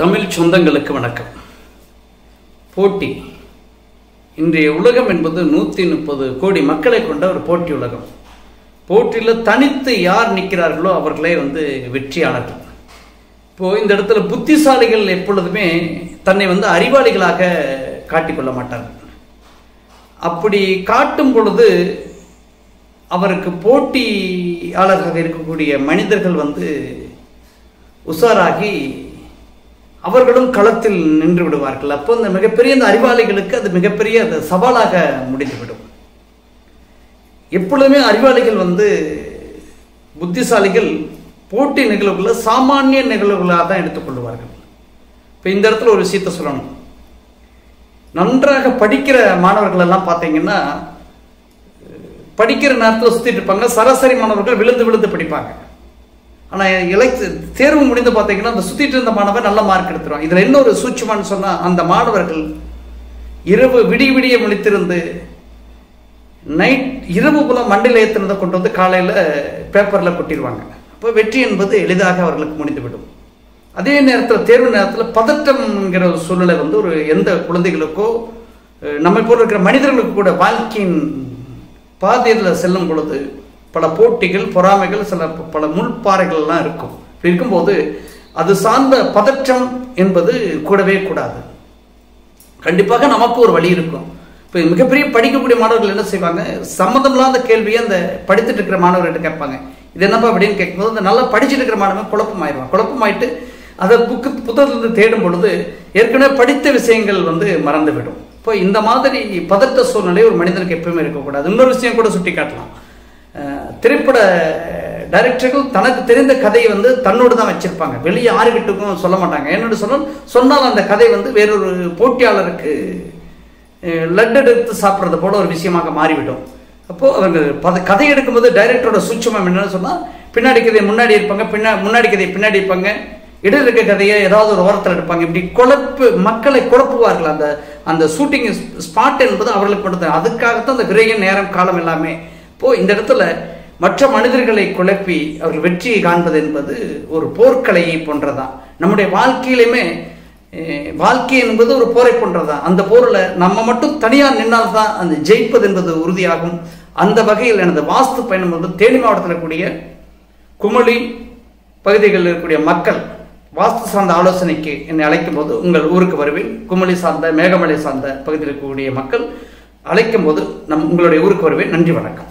தமிழ் சொந்தங்களுக்கு வணக்கம் போட்டி இன்றைய உலகம் என்பது நூற்றி முப்பது கோடி மக்களை கொண்ட ஒரு போட்டி உலகம் போட்டியில் தனித்து யார் நிற்கிறார்களோ அவர்களே வந்து வெற்றியாளர்கள் இப்போ இந்த இடத்துல புத்திசாலிகள் எப்பொழுதுமே தன்னை வந்து அறிவாளிகளாக காட்டிக்கொள்ள மாட்டார்கள் அப்படி காட்டும் பொழுது அவருக்கு போட்டியாளராக இருக்கக்கூடிய மனிதர்கள் வந்து உஷாராகி அவர்களும் களத்தில் நின்று விடுவார்கள் அப்போ இந்த மிகப்பெரிய இந்த அறிவாளிகளுக்கு அது மிகப்பெரிய அது சவாலாக முடிந்துவிடும் எப்பொழுதுமே அறிவாளிகள் வந்து புத்திசாலிகள் போட்டி நிகழ்வுகளை சாமானிய நிகழ்வுகளாக தான் எடுத்துக்கொள்வார்கள் இப்போ இந்த இடத்துல ஒரு விஷயத்தை சொல்லணும் நன்றாக படிக்கிற மாணவர்கள் எல்லாம் பார்த்தீங்கன்னா படிக்கிற நேரத்தில் சுற்றிட்டு இருப்பாங்க சராசரி மாணவர்கள் விழுந்து விழுந்து படிப்பாங்க ஆனால் எலெக்ட் தேர்வு முடிந்து பார்த்தீங்கன்னா அந்த சுற்றிட்டு இருந்த மாணவர் நல்ல மார்க் எடுத்துருவான் இதில் என்ன ஒரு சூட்சமானு சொன்னால் அந்த மாணவர்கள் இரவு விடிய விடிய முழித்திருந்து நைட் இரவு போல மண்டையில் ஏற்றினதை கொண்டு வந்து காலையில் பேப்பரில் கொட்டிடுவாங்க அப்போ வெற்றி என்பது எளிதாக அவர்களுக்கு முடிந்துவிடும் அதே நேரத்தில் தேர்வு நேரத்தில் பதட்டம்ங்கிற ஒரு சூழ்நிலை வந்து ஒரு எந்த குழந்தைகளுக்கோ நம்மை போல இருக்கிற மனிதர்களுக்கு கூட வாழ்க்கையின் பாதையில் செல்லும் பொழுது பல போட்டிகள் பொறாமைகள் சில பல முள்பாறைகள்லாம் இருக்கும் இருக்கும்போது அது சார்ந்த பதற்றம் என்பது கூடவே கூடாது கண்டிப்பாக நமக்கு ஒரு வழி இருக்கும் இப்போ மிகப்பெரிய படிக்கக்கூடிய மாணவர்கள் என்ன செய்வாங்க சம்மந்தம் இல்லாத கேள்வியை அந்த படித்துட்டு இருக்கிற மாணவர்கிட்ட கேட்பாங்க இது என்னப்பா அப்படின்னு கேட்கும்போது அந்த நல்லா படிச்சுட்டு இருக்கிற மாணவன் குழப்பமாயிடுவான் குழப்பமாயிட்டு அதை புக்கு புத்தகத்திலிருந்து தேடும் பொழுது ஏற்கனவே படித்த விஷயங்கள் வந்து மறந்துவிடும் இப்போ இந்த மாதிரி பதட்ட சூழ்நிலை ஒரு மனிதனுக்கு எப்பவுமே இருக்கக்கூடாது இன்னொரு விஷயம் கூட சுட்டி காட்டலாம் திரைப்பட டைரக்டர்கள் தனக்கு தெரிந்த கதையை வந்து தன்னோடு தான் வச்சிருப்பாங்க வெளியே யாருக்கிட்டுக்கும் சொல்ல மாட்டாங்க என்னோட சொன்னால் சொன்னால் அந்த கதை வந்து வேறொரு போட்டியாளருக்கு லட் எடுத்து சாப்பிட்றது போல ஒரு விஷயமாக மாறிவிடும் அப்போது அவங்க பத கதை எடுக்கும்போது டைரக்டரோட சூட்சமம் என்னன்னு சொன்னால் பின்னாடி கதையை முன்னாடி இருப்பாங்க பின்னா முன்னாடி கதையை பின்னாடி இருப்பாங்க இடையில இருக்க கதையை ஏதாவது ஒரு ஓரத்தில் எடுப்பாங்க இப்படி குழப்பு மக்களை குழப்புவார்கள் அந்த அந்த ஷூட்டிங் ஸ்பாட் என்பது அவர்களுக்கு மட்டும் அதுக்காகத்தான் அந்த விரையின் நேரம் காலம் எல்லாமே இப்போ இந்த இடத்துல மற்ற மனிதர்களை குழப்பி அவர்கள் வெற்றியை காண்பது என்பது ஒரு போர்க்கலையை போன்றதான் நம்முடைய வாழ்க்கையிலுமே வாழ்க்கை என்பது ஒரு போரை போன்றதான் அந்த போரில் நம்ம மட்டும் தனியாக நின்னால்தான் அந்த ஜெயிப்பது என்பது உறுதியாகும் அந்த வகையில் எனது வாஸ்து பயணம் வந்து தேனி மாவட்டத்தில் இருக்கக்கூடிய குமளி பகுதிகளில் இருக்கக்கூடிய மக்கள் வாஸ்து சார்ந்த ஆலோசனைக்கு என்னை அழைக்கும் போது உங்கள் ஊருக்கு வருவேன் குமளி சார்ந்த மேகமலை சார்ந்த பகுதியில் இருக்கக்கூடிய மக்கள் அழைக்கும் போது நம் உங்களுடைய ஊருக்கு வருவேன் நன்றி வணக்கம்